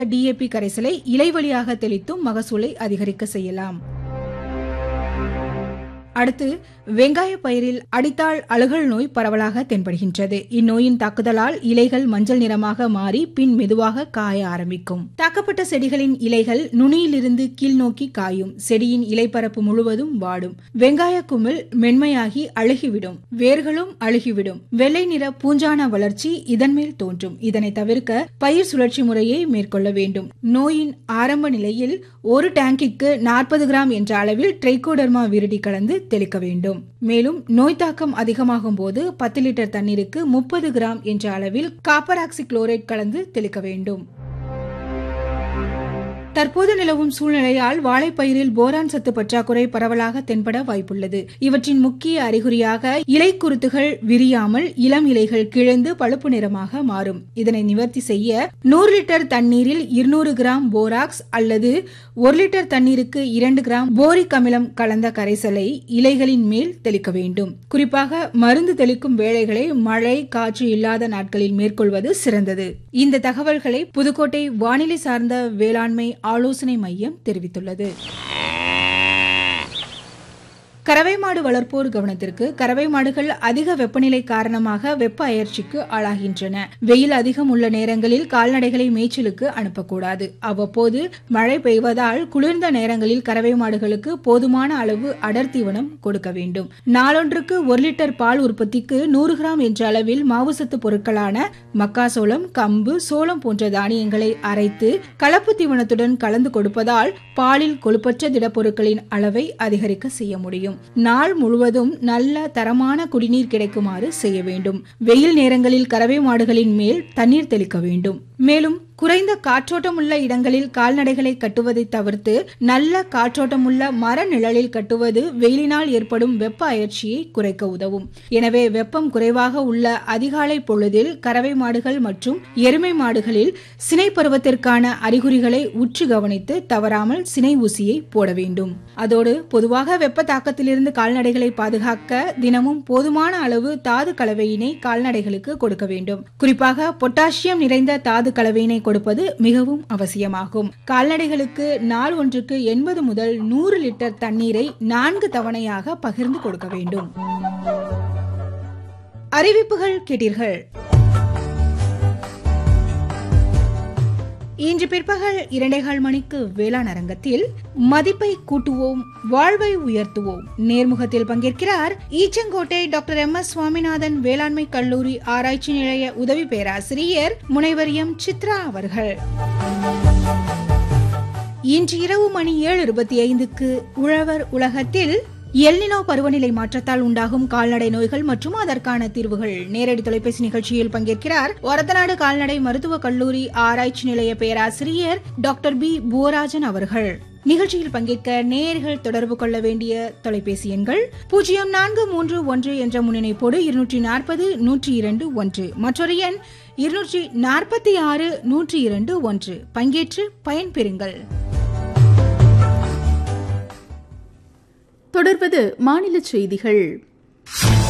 DAP கரைசலை இலை வழியாக தெளித்தும் மகசூலை அதிகரிக்க செய்யலாம் அடுத்து வெங்காய பயிரில் அடித்தாள் அழுகல் நோய் பரவலாக தென்படுகின்றது இந்நோயின் தாக்குதலால் இலைகள் மஞ்சள் நிறமாக மாறி பின் மெதுவாக காய ஆரம்பிக்கும் தாக்கப்பட்ட செடிகளின் இலைகள் நுனியிலிருந்து கீழ் நோக்கி காயும் செடியின் இலைப்பரப்பு முழுவதும் வாடும் வெங்காய குமிழ் மென்மையாகி அழுகிவிடும் வேர்களும் அழுகிவிடும் வெள்ளை நிற பூஞ்சான வளர்ச்சி இதன் மேல் தோன்றும் இதனை தவிர்க்க பயிர் சுழற்சி முறையை மேற்கொள்ள வேண்டும் நோயின் ஆரம்ப நிலையில் ஒரு டேங்கிற்கு நாற்பது கிராம் என்ற அளவில் ட்ரைகோடர்மா விருடி கலந்து தெளிக்க வேண்டும் மேலும் நோய் தாக்கம் அதிகமாகும் போது பத்து லிட்டர் தண்ணீருக்கு முப்பது கிராம் என்ற அளவில் காப்பர் ஆக்சி குளோரைட் கலந்து தெளிக்க வேண்டும் தற்போது நிலவும் சூழ்நிலையால் வாழைப்பயிரில் போரான் சத்து பற்றாக்குறை பரவலாக தென்பட வாய்ப்புள்ளது இவற்றின் முக்கிய அறிகுறியாக இலை குருத்துகள் விரியாமல் இளம் இலைகள் கிழந்து பழுப்பு நிறமாக மாறும் இதனை நிவர்த்தி செய்ய நூறு லிட்டர் தண்ணீரில் இருநூறு கிராம் போராக்ஸ் அல்லது ஒரு லிட்டர் தண்ணீருக்கு இரண்டு கிராம் போரிக் அமிலம் கலந்த கரைசலை இலைகளின் மேல் தெளிக்க வேண்டும் குறிப்பாக மருந்து தெளிக்கும் வேளைகளை மழை காற்று இல்லாத நாட்களில் மேற்கொள்வது சிறந்தது இந்த தகவல்களை புதுக்கோட்டை வானிலை சார்ந்த வேளாண்மை ஆலோசனை மையம் தெரிவித்துள்ளது கறவை மாடு வளர்ப்போர் கவனத்திற்கு கறவை மாடுகள் அதிக வெப்பநிலை காரணமாக வெப்ப அயற்சிக்கு ஆளாகின்றன வெயில் அதிகம் உள்ள நேரங்களில் கால்நடைகளை மேய்ச்சலுக்கு அனுப்பக்கூடாது அவ்வப்போது மழை பெய்வதால் குளிர்ந்த நேரங்களில் கறவை மாடுகளுக்கு போதுமான அளவு அடர் தீவனம் கொடுக்க வேண்டும் நாளொன்றுக்கு ஒரு லிட்டர் பால் உற்பத்திக்கு நூறு கிராம் என்ற அளவில் மாவுசத்து பொருட்களான மக்காசோளம் கம்பு சோளம் போன்ற தானியங்களை அரைத்து கலப்பு தீவனத்துடன் கலந்து கொடுப்பதால் பாலில் கொழுப்பற்ற திடப்பொருட்களின் அளவை அதிகரிக்க செய்ய முடியும் நாள் முழுவதும் நல்ல தரமான குடிநீர் கிடைக்குமாறு செய்ய வேண்டும் வெயில் நேரங்களில் கறவை மாடுகளின் மேல் தண்ணீர் தெளிக்க வேண்டும் மேலும் குறைந்த காற்றோட்டமுள்ள இடங்களில் கால்நடைகளை கட்டுவதை தவிர்த்து நல்ல காற்றோட்டமுள்ள மர நிழலில் கட்டுவது வெயிலினால் ஏற்படும் வெப்ப அயற்சியை குறைக்க உதவும் எனவே வெப்பம் குறைவாக உள்ள அதிகாலை பொழுதில் கறவை மாடுகள் மற்றும் எருமை மாடுகளில் சினை பருவத்திற்கான அறிகுறிகளை உற்று கவனித்து தவறாமல் சினை ஊசியை போட வேண்டும் அதோடு பொதுவாக வெப்ப தாக்கத்திலிருந்து கால்நடைகளை பாதுகாக்க தினமும் போதுமான அளவு தாது கலவையினை கால்நடைகளுக்கு கொடுக்க வேண்டும் குறிப்பாக பொட்டாசியம் நிறைந்த தாது கலவையினை கொடுப்பது மிகவும் அவசியமாகும் கால்நடைகளுக்கு நாள் ஒன்றுக்கு எண்பது முதல் நூறு லிட்டர் தண்ணீரை நான்கு தவணையாக பகிர்ந்து கொடுக்க வேண்டும் அறிவிப்புகள் கேட்டீர்கள் இன்று பிற்பகல் இரண்டேகால் மணிக்கு வேளாண் அரங்கத்தில் மதிப்பை கூட்டுவோம் வாழ்வை உயர்த்துவோம் நேர்முகத்தில் பங்கேற்கிறார் Eachangottai doctor M S Swaminathan வேளாண்மை கல்லூரி ஆராய்ச்சி நிலைய உதவி பேராசிரியர் முனைவர் எம் சித்ரா அவர்கள் இன்று இரவு மணி ஏழு இருபத்தி ஐந்துக்கு உழவர் உலகத்தில் எல்னினோ பருவநிலை மாற்றத்தால் உண்டாகும் கால்நடை நோய்கள் மற்றும் அதற்கான தீர்வுகள் நேரடி தொலைபேசி நிகழ்ச்சியில் பங்கேற்கிறார் ஒரத்தநாடு கால்நடை மருத்துவக் கல்லூரி ஆராய்ச்சி நிலைய பேராசிரியர் டாக்டர் பி புவராஜன் அவர்கள் நிகழ்ச்சியில் பங்கேற்க நேயர்கள் தொடர்பு கொள்ள வேண்டிய தொலைபேசி எண்கள் பூஜ்ஜியம் நான்கு மூன்று ஒன்று என்ற முன்னிணைப்போடு இருநூற்றி நாற்பது நூற்றி இரண்டு ஒன்று மற்றொரு எண் இருநூற்றி நாற்பத்தி ஆறு நூற்றி இரண்டு ஒன்று பங்கேற்று பயன்பெறுங்கள் தொடர்வது மாநில செய்திகள்